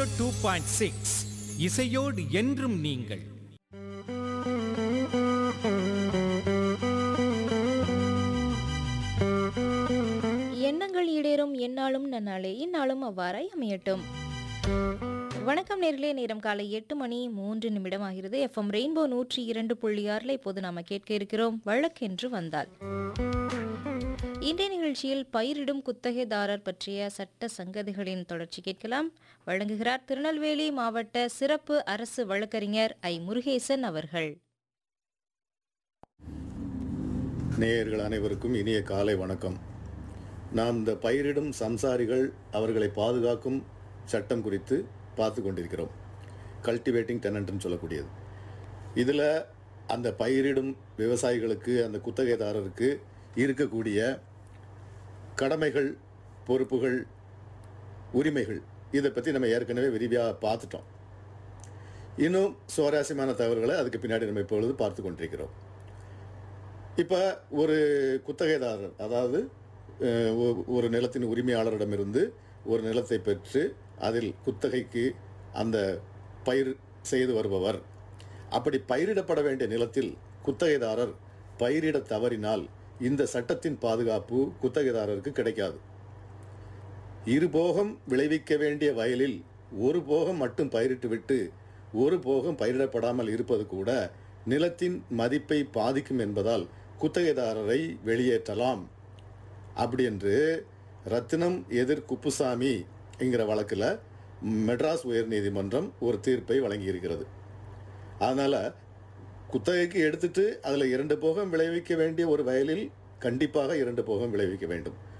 two point six இசையோடு என்றும் நீங்கள் எண்ணங்கள் ஈடேறும் எந்நாளும் நன்னாளே இந்நாளும் அவ்வாறாய் அமையட்டும் வணக்கம் நேர்களே நேரம் காலை எட்டு மணி மூன்று நிமிடம் ஆகிறது எஃப்எம் ரெயின்போ நூற்றி இரண்டு புள்ளி ஆறில் இப்போது நாம கேட்க இருக்கிறோம் வழக்கென்று வந்தால் இன்றைய நிகழ்ச்சியில் பயிரிடும் குத்தகைதாரர் பற்றிய சட்ட சங்கதிகளின் தொடர்ச்சி கேட்கலாம் வழங்குகிறார் திருநெல்வேலி மாவட்ட சிறப்பு அரசு வழக்கறிஞர் ஐ முருகேசன் அவர்கள் நேயர்கள் அனைவருக்கும் இனிய காலை வணக்கம் நாம் இந்த பயிரிடும் சம்சாரிகள் அவர்களை பாதுகாக்கும் சட்டம் குறித்து பார்த்து கொண்டிருக்கிறோம் கல்டிவேட்டிங் டெனன்ட்னு சொல்லக்கூடியது இதில் அந்த பயிரிடும் விவசாயிகளுக்கு அந்த குத்தகைதாரருக்கு இருக்கக்கூடிய கடமைகள் பொறுப்புகள் உரிமைகள் இதை பற்றி நம்ம ஏற்கனவே விரிவாக பார்த்துட்டோம் இன்னும் சுவாரஸ்யமான தகவல்களை அதுக்கு பின்னாடி நம்ம இப்பொழுது பார்த்து கொண்டிருக்கிறோம் இப்போ ஒரு குத்தகைதாரர் அதாவது அஹ், ஒ- ஒரு நிலத்தின் உரிமையாளரிடமிருந்து ஒரு நிலத்தை பெற்று அதில் குத்தகைக்கு அந்த பயிர் செய்து வருபவர் அப்படி பயிரிடப்பட வேண்டிய நிலத்தில் குத்தகைதாரர் பயிரிட தவறினால் இந்த சட்டத்தின் பாதுகாப்பு குத்தகைதாரருக்கு கிடைக்காது இரு போகம் விளைவிக்க வேண்டிய வயலில் ஒரு போகம் மட்டும் பயிரிட்டுவிட்டு ஒரு போகம் பயிரிடப்படாமல் இருப்பது கூட நிலத்தின் மதிப்பை பாதிக்கும் என்பதால் குத்தகைதாரரை வெளியேற்றலாம் அப்படி என்று ரத்தினம் எதிர் குப்புசாமி என்கிற வழக்கில் மெட்ராஸ் உயர்நீதிமன்றம் ஒரு தீர்ப்பை வழங்கியிருக்கிறது அதனால் குத்தகைக்கு எடுத்துட்டு அதில் இரண்டு போகம் விளைவிக்க வேண்டிய ஒரு வயலில் கண்டிப்பாக இரண்டு போகம் விளைவிக்க வேண்டும்